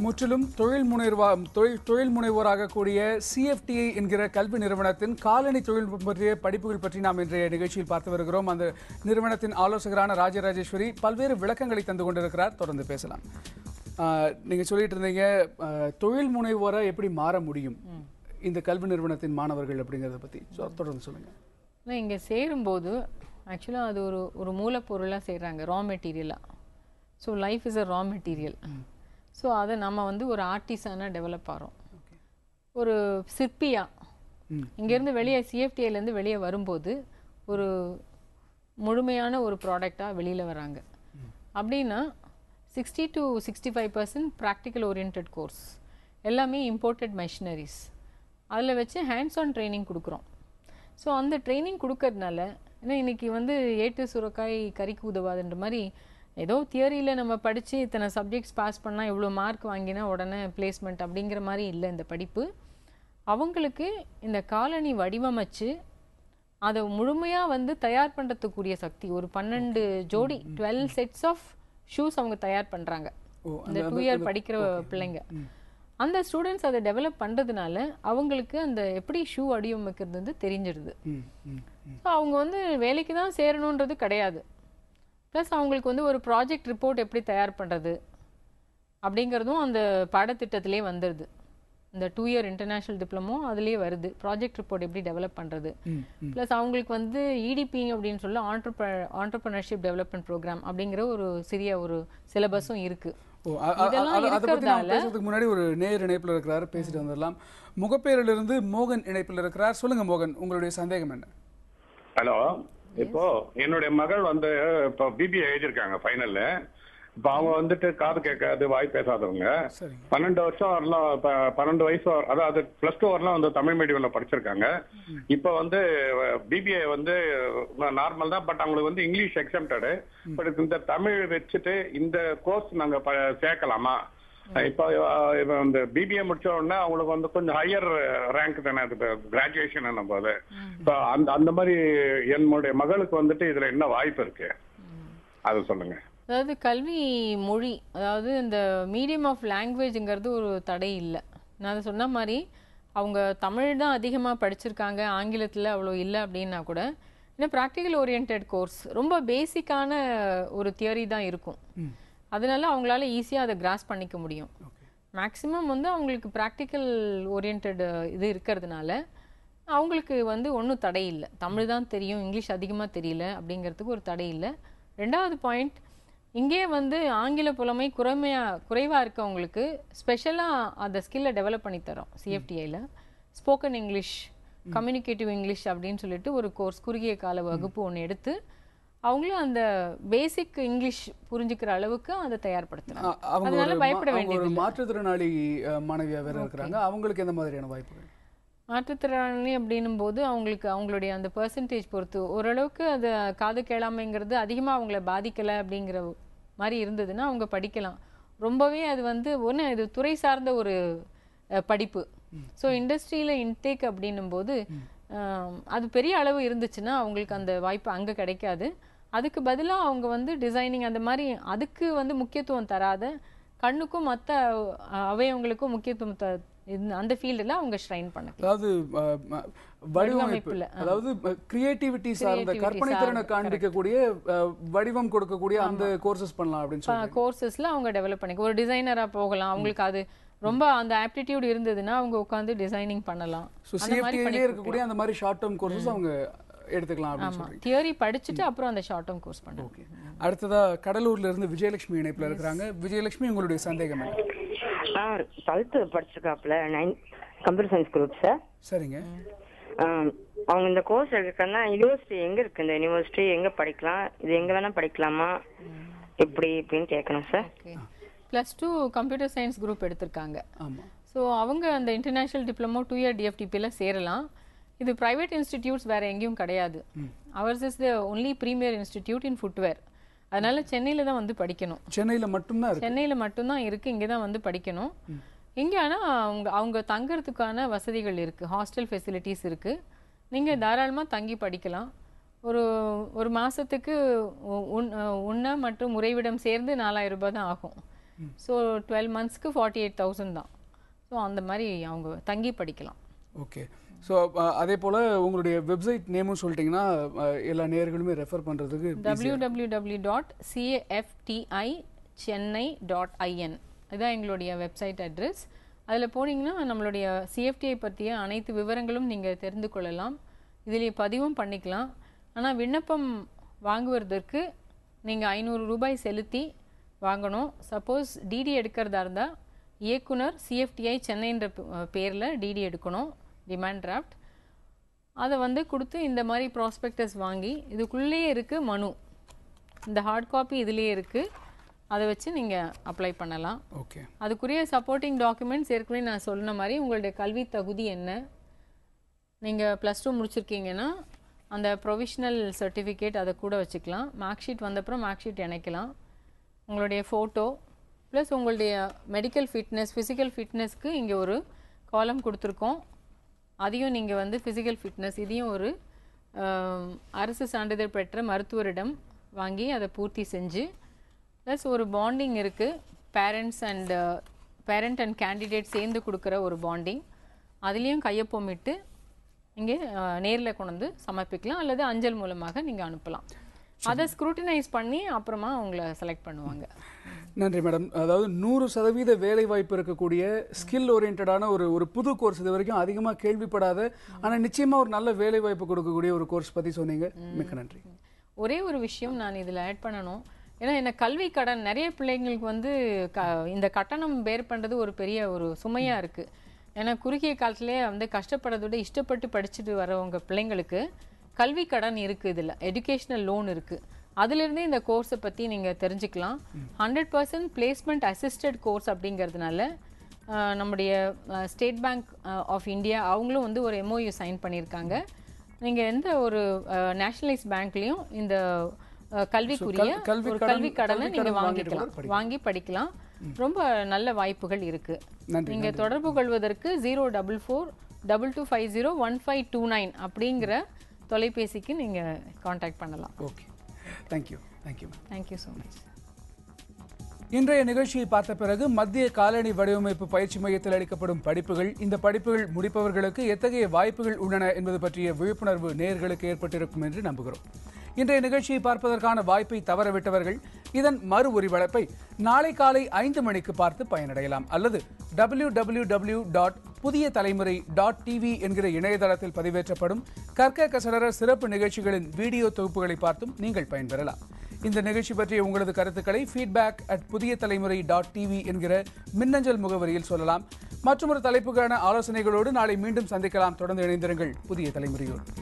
முற்றிலும் தொழில் முனைவா தொழில் தொழில் முனைவோராக கூடிய சிஎஃப்டிஐ என்கிற கல்வி நிறுவனத்தின் காலனி தொழில்நுட்பம் பற்றிய படிப்புகள் பற்றி நாம் இன்றைய நிகழ்ச்சியில் பார்த்து வருகிறோம் அந்த நிறுவனத்தின் ஆலோசகரான ராஜராஜேஸ்வரி பல்வேறு விளக்கங்களை தந்து கொண்டிருக்கிறார் தொடர்ந்து பேசலாம் ஆஹ், நீங்க சொல்லிட்டு இருந்தீங்க ஆஹ், தொழில் முனைவோரா எப்படி மாற முடியும் இந்த கல்வி நிறுவனத்தின் மாணவர்கள் அப்படிங்கறத பத்தி சொ- தொடர்ந்து சொல்லுங்க ஆனால் இங்கே சேரும்போது ஆக்சுவலாக அது ஒரு ஒரு மூலப்பொருளாக செய்கிறாங்க ரா மெட்டீரியலாக so life is a raw material so அதை நம்ம வந்து ஒரு ஆர்டிசானாக டெவலப் ஆகிறோம் ஒரு சிற்பியா ம். இங்கேருந்து வெளியே சிஎஃப்டிஐலேருந்து வெளியே வரும்போது ஒரு முழுமையான ஒரு ப்ராடக்டாக வெளியில் வராங்க அப்படின்னா sixty to sixty five percent practical orient course எல்லாமே இம்போர்ட்டட் மெஷினரிஸ் அதில் வச்சு ஹேண்ட்ஸ் ஆன் ட்ரைனிங் கொடுக்குறோம் ஸோ அந்த ட்ரைனிங் கொடுக்கறதுனால ஏன்னா இன்னைக்கு வந்து ஏட்டு சுரக்காய் கறிக்கு உதவாதுன்ற மாதிரி ஏதோ தியரியில் நம்ம படித்து இத்தனை சப்ஜெக்ட்ஸ் பாஸ் பண்ணால் இவ்வளோ மார்க் வாங்கினா உடனே பிளேஸ்மெண்ட் அப்படிங்கிற மாதிரி இல்லை இந்த படிப்பு அவங்களுக்கு இந்த காலனி வடிவமைச்சு அதை முழுமையாக வந்து தயார் பண்ணுறதுக்குரிய சக்தி ஒரு பன்னெண்டு ஜோடி டுவெல் செட்ஸ் ஆஃப் ஷூஸ் அவங்க தயார் பண்ணுறாங்க ஓ இந்த டூ இயர் படிக்கிற பிள்ளைங்க அந்த ஸ்டூடெண்ட்ஸ் அதை டெவலப் பண்ணுறதுனால அவங்களுக்கு அந்த எப்படி ஷூ வடிவமைக்கிறது வந்து தெரிஞ்சிடுது ம் ம் ஸோ அவங்க வந்து வேலைக்கு தான் சேரணுன்றது கிடையாது ப்ளஸ் அவங்களுக்கு வந்து ஒரு ப்ராஜெக்ட் ரிப்போர்ட் எப்படி தயார் பண்ணுறது அப்படிங்கிறதும் அந்த பாடத்திட்டத்திலே வந்துடுது இந்த டூ இயர் இன்டர்நேஷ்னல் டிப்ளமோ அதுலேயே வருது ப்ராஜெக்ட் ரிப்போர்ட் எப்படி டெவலப் பண்ணுறது ம் ம் ப்ளஸ் அவங்களுக்கு வந்து இடிபி அப்படின்னு சொல்லி ஆண்டர்ப ஆண்டர்பிரினர்ஷிப் டெவலப்மெண்ட் ப்ரோக்ராம் அப்படிங்கிற ஒரு சிறிய ஒரு சிலபஸும் இருக்குது ஓ அ- அ- இதெல்லாம் அ- அதை பத்தி நாம் இருக்கறதால- பேசுறதுக்கு முன்னாடி ஒரு நேர் இணைப்புல இருக்கிறாரு பேசிட்டு வந்துடலாம் முகப்பேரிலிருந்து மோகன் இணைப்பில் இருக்கிறார் சொல்லுங்க மோகன் உங்களுடைய சந்தேகம் என்ன ஹலோ இப்போ என்னுடைய மகள் வந்து இப்போ பிபிஏ எழுதியிருக்காங்க ஃபைனல்ல இப்போ அவங்க வந்துட்டு காது கேட்காது வாய் பேசாதவங்க சரிங்க பன்னெண்டு வருஷம் வரலாம் ப- பன்னெண்டு வயசு வர- அதாவது பிளஸ் டூ வரலாம் வந்து தமிழ் மீடியம்ல படிச்சிருக்காங்க இப்போ வந்து பிபிஏ வந்து நார்மல் தான் பட் அவங்களுக்கு வந்து இங்கிலீஷ் எக்ஸம்டடு பட் இந்த தமிழ் வச்சுட்டு இந்த கோர்ஸ் நாங்க ப- சேர்க்கலாமா இப்போ அஹ், இப்போ இந்த பிபிஏ முடிச்ச உடனே அவங்களுக்கு வந்து கொஞ்சம் ஹையர் ரேங்க் தானே அது கிராஜுவேஷன் போது இப்போ அந்த அந்த மாதிரி என்னுடைய மகளுக்கு வந்துட்டு இதுல என்ன வாய்ப்பு இருக்கு அது சொல்லுங்க அதாவது கல்வி மொழி அதாவது இந்த மீடியம் ஆஃப் லாங்குவேஜுங்கிறது ஒரு தடை இல்லை நான் அதை சொன்ன மாதிரி அவங்க தமிழ் தான் அதிகமாக படிச்சிருக்காங்க ஆங்கிலத்தில் அவ்வளோ இல்லை அப்படின்னா கூட இன்னும் ப்ராக்டிக்கல் ஓரியன்ட் கோர்ஸ் ரொம்ப பேசிக்கான ஒரு தியரி தான் இருக்கும் அதனால அவங்களால ஈஸியாக அதை கிராஸ் பண்ணிக்க முடியும் மேக்ஸிமம் வந்து அவங்களுக்கு ப்ராக்டிக்கல் ஓரியன்ட் இது இருக்கிறதுனால அவங்களுக்கு வந்து ஒன்றும் தடை இல்லை தமிழ் தான் தெரியும் இங்கிலீஷ் அதிகமாக தெரியல அப்படிங்கிறதுக்கு ஒரு தடை இல்லை ரெண்டாவது பாயிண்ட் இங்கே வந்து ஆங்கில புலமை குறைமையா குறைவாக இருக்கவங்களுக்கு ஸ்பெஷலாக அந்த ஸ்கில்லை டெவலப் பண்ணி தரோம் சிஎஃப்டிஐயில் ஸ்போக்கன் இங்கிலீஷ் கம்யூனிகேட்டிவ் இங்கிலீஷ் அப்படின்னு சொல்லிட்டு ஒரு கோர்ஸ் குறுகிய கால வகுப்பு ஒன்று எடுத்து அவங்களும் அந்த பேசிக் இங்கிலீஷ் புரிஞ்சுக்கிற அளவுக்கு அதை தயார்படுத்துறாங்க அ- அவங்க அதனால ஒரு மா- பயப்பட அவங்க வேண்டியது ஒரு மாற்றுத்திறனாளி அஹ், மாணவியா வேற இருக்கிறாங்க அவங்களுக்கு எந்த மாதிரியான வாய்ப்புகள் மாற்றுத்திறனாளி அப்படின்னும் போது அவங்களுக்கு அவங்களுடைய அந்த பெர்சன்டேஜ் பொறுத்து ஓரளவுக்கு அது காது கேளாமைங்கிறது அதிகமாக அவங்கள பாதிக்கலை அப்படிங்கிற மாதிரி இருந்ததுன்னா அவங்க படிக்கலாம் ரொம்பவே அது வந்து ஒன்று இது துறை சார்ந்த ஒரு அஹ், படிப்பு ஸோ இண்டஸ்ட்ரியில் இன்டேக் அப்படின்னும் போது ஆம், அது பெரிய அளவு இருந்துச்சுன்னா அவங்களுக்கு அந்த வாய்ப்பு அங்கே கிடைக்காது அதுக்கு பதிலாக அவங்க வந்து டிசைனிங் அந்த மாதிரி அதுக்கு வந்து முக்கியத்துவம் தராத கண்ணுக்கும் மற்ற அவயவங்களுக்கும் முக்கியத்துவம் த இந்த- அந்த ஃபீல்டில் அவங்க ஷ்ரைன் பண்ணலாம் அதாவது அஹ், ம- வடிவமைப்பு வடிவமைப்புல, ஆ. அதாவது கிரியேட்டிவிட்டி சார்ந்த Creativity கற்பனை திறனை சார்ந்த, காண்பிக்கக்கூடிய அஹ், வடிவம் கொடுக்கக்கூடிய அந்த கோர்சஸ் பண்ணலாம் அப்படின்னு சொல்லுவாங்க கோர்சஸ்ல அவங்க டெவலப் பண்ணிக்க ஒரு டிசைனரா போகலாம் அவங்களுக்கு அது ரொம்ப அந்த ஆப்டிடியூட் இருந்ததுன்னா அவங்க உட்காந்து டிசைனிங் பண்ணலாம் ஸோ சிஎஃப்டிலே இருக்கக்கூடிய அந்த மாதிரி ஷார்ட் டேர்ம் கோர்சஸ் அவங்க எடுத்துக்கலாம் அப்படின்னு ஆமா சொல்றீங்க தியரி படிச்சுட்டு அப்புறம் அந்த ஷார்ட் டேர்ம் கோர்ஸ் பண்ணலாம் ஓகே அடுத்ததா கடலூர்ல இருந்து விஜயலட்சுமி இணைப்புல இருக்கிறாங்க விஜயலட்சுமி உங்களுடைய சந்தேகம் என்ன ஆ டுவெல்த்து படிச்சிருக்காப்புல nine computer science group sir சரிங்க அவங்க இந்த கோர்ஸ் எடுக்கிறதுனா யூனிவர்சிட்டி எங்க இருக்கு இந்த யூனிவர்சிட்டி எங்க படிக்கலாம் இது எங்க வேணா படிக்கலாமா எப்படி இப்படின்னு கேட்கணும் sir okay plus two computer science group எடுத்திருக்காங்க ஆமா ஸோ அவங்க அந்த இன்டர்நேஷ்னல் டிப்ளமோ டூ இயர் டிஎஃப்டிபியில் சேரலாம் இது ப்ரைவேட் இன்ஸ்டிடியூட்ஸ் வேற எங்கேயும் கிடையாது ours is the only premier institute in footwear அதனால சென்னையில் தான் வந்து படிக்கணும் சென்னையில மட்டும்தான் இருக்கு சென்னையில் மட்டும்தான் இருக்குது இங்கே தான் வந்து படிக்கணும் இங்கே ஆனால் அவங்க அவங்க தங்குறதுக்கான வசதிகள் இருக்குது ஹாஸ்டல் ஃபெசிலிட்டிஸ் இருக்குது நீங்கள் தாராளமாக தங்கி படிக்கலாம் ஒரு ஒரு மாதத்துக்கு உண் உண்ண மற்றும் உறைவிடம் சேர்ந்து நாலாயிரம் ரூபாய் தான் ஆகும் ஸோ டுவெல் மந்த்ஸ்க்கு ஃபார்ட்டி எயிட் தௌசண்ட் தான் ஸோ அந்த மாதிரி அவங்க தங்கி படிக்கலாம் ஓகே ஸோ அதே போல் உங்களுடைய வெப்சைட் நேமும் சொல்லிட்டீங்கன்னா அஹ், எல்லா நேயர்களுமே ரெஃபர் பண்ணுறதுக்கு W W W dot CAFTI Chennai dot IN இதுதான் எங்களுடைய வெப்சைட் அட்ரஸ் அதில் போனீங்கன்னா நம்மளுடைய சிஎஃப்டிஐ பற்றிய அனைத்து விவரங்களும் நீங்கள் தெரிந்து கொள்ளலாம் இதில் பதிவும் பண்ணிக்கலாம் ஆனால் விண்ணப்பம் வாங்குவதற்கு நீங்கள் ஐநூறு ரூபாய் செலுத்தி வாங்கணும் சப்போஸ் டிடி எடுக்கிறதா இருந்தால் இயக்குனர் சிஎஃப்டிஐ சென்னைன்ற பேரில் டிடி எடுக்கணும் டிமாண்ட் டிராஃப்ட் அதை வந்து கொடுத்து இந்த மாதிரி ப்ராஸ்பெக்டஸ் வாங்கி இதுக்குள்ளேயே இருக்குது மனு இந்த ஹார்ட் காப்பி இதுலேயே இருக்குது அதை வச்சு நீங்கள் அப்ளை பண்ணலாம் ஓகே அதுக்குரிய சப்போர்ட்டிங் டாக்குமெண்ட்ஸ் ஏற்கனவே நான் சொன்ன மாதிரி உங்களுடைய கல்வி தகுதி என்ன நீங்கள் ப்ளஸ் டூ முடிச்சிருக்கீங்கன்னா அந்த ப்ரொவிஷனல் சர்டிஃபிகேட் அதை கூட வச்சுக்கலாம் மார்க் ஷீட் வந்தப்புறம் மார்க் ஷீட் இணைக்கலாம் உங்களுடைய ஃபோட்டோ ப்ளஸ் உங்களுடைய மெடிக்கல் ஃபிட்னஸ் ஃபிசிக்கல் ஃபிட்னஸ்க்கு இங்கே ஒரு காலம் கொடுத்துருக்கோம் அதையும் நீங்கள் வந்து ஃபிசிக்கல் ஃபிட்னஸ் இதையும் ஒரு ஆம், அரசு சான்றிதழ் பெற்ற மருத்துவரிடம் வாங்கி அதை பூர்த்தி செஞ்சு ப்ளஸ் ஒரு பாண்டிங் இருக்குது parents and parent and candidate சேர்ந்து கொடுக்குற ஒரு பாண்டிங் அதுலேயும் கையொப்பமிட்டு இங்கே நேரில் கொண்டு வந்து சமர்ப்பிக்கலாம் அல்லது அஞ்சல் மூலமாக நீங்கள் அனுப்பலாம் அதை ஸ்க்ரூட்டினைஸ் பண்ணி அப்புறமா உங்களை செலக்ட் பண்ணுவாங்க நன்றி மேடம் அதாவது நூறு சதவீத வேலை வாய்ப்பு இருக்கக்கூடிய ஸ்கில் ஓரியன்டான ஒரு ஒரு புது கோர்ஸ் இது வரைக்கும் அதிகமாக கேள்விப்படாத ஆனால் நிச்சயமாக ஒரு நல்ல வேலை வாய்ப்பு கொடுக்கக்கூடிய ஒரு கோர்ஸ் பற்றி சொன்னீங்க மிக்க நன்றி ஒரே ஒரு விஷயம் நான் இதில் ஆட் பண்ணணும் ஏன்னா என்ன கல்வி கடன் நிறைய பிள்ளைங்களுக்கு வந்து க இந்த கட்டணம் பேர் பண்ணுறது ஒரு பெரிய ஒரு சுமையாக இருக்குது ஏன்னா குறுகிய காலத்திலே வந்து கஷ்டப்படுறத விட இஷ்டப்பட்டு படிச்சுட்டு வரவங்க பிள்ளைங்களுக்கு கல்வி கடன் இருக்குது இதில் எஜுகேஷனல் லோன் இருக்குது அதுலேருந்தே இந்த கோர்ஸை பற்றி நீங்கள் தெரிஞ்சுக்கலாம் hundred percent placement assisted course அப்படிங்கிறதுனால ஆஹ், நம்முடைய ஸ்டேட் பேங்க் ஆஃப் இந்தியா அவங்களும் வந்து ஒரு எம்ஓயு சைன் பண்ணியிருக்காங்க நீங்கள் எந்த ஒரு நேஷனலைஸ் பேங்க்லேயும் இந்த அஹ், கல்விக்குரிய கல்- கல்வி ஒரு கடன்- கல்வி கடனை கல்வி நீங்க கடன் வாங்கிட்டு வாங்கிக்கலாம் கூட வாங்கி படிக்கலாம் ரொம்ப நல்ல வாய்ப்புகள் இருக்கு நன்றி, நீங்க தொடர்பு கொள்வதற்கு zero double four double two five zero one five two nine அப்படிங்கிற தொலைபேசிக்கு நீங்க காண்டாக்ட் பண்ணலாம் okay thank you thank you ma'am thank you so much இன்றைய நிகழ்ச்சியை பார்த்த பிறகு மத்திய காலணி வடிவமைப்பு பயிற்சி மையத்தில் அளிக்கப்படும் படிப்புகள் இந்த படிப்புகள் முடிப்பவர்களுக்கு எத்தகைய வாய்ப்புகள் உள்ளன என்பது பற்றிய விழிப்புணர்வு நேயர்களுக்கு ஏற்பட்டிருக்கும் என்று நம்புகிறோம் இன்றைய நிகழ்ச்சியை பார்ப்பதற்கான வாய்ப்பை தவறவிட்டவர்கள் இதன் மறு ஒருவழப்பை நாளை காலை ஐந்து மணிக்கு பார்த்து பயனடையலாம் அல்லது டபிள்யூ டபிள்யூ டபிள்யூ டாட் புதிய தலைமுறை டாட் டிவி என்கிற இணையதளத்தில் பதிவேற்றப்படும் கற்க கசடர சிறப்பு நிகழ்ச்சிகளின் வீடியோ தொகுப்புகளை பார்த்தும் நீங்கள் பயன்பெறலாம் இந்த நிகழ்ச்சி பற்றிய உங்களது கருத்துக்களை ஃபீட்பேக் அட் புதிய தலைமுறை டாட் டிவி என்கிற மின்னஞ்சல் முகவரியில் சொல்லலாம் மற்றொரு தலைப்புக்கான ஆலோசனைகளோடு நாளை மீண்டும் சந்திக்கலாம் தொடர்ந்து இணைந்திருங்கள் புதிய தலைமுறையோடு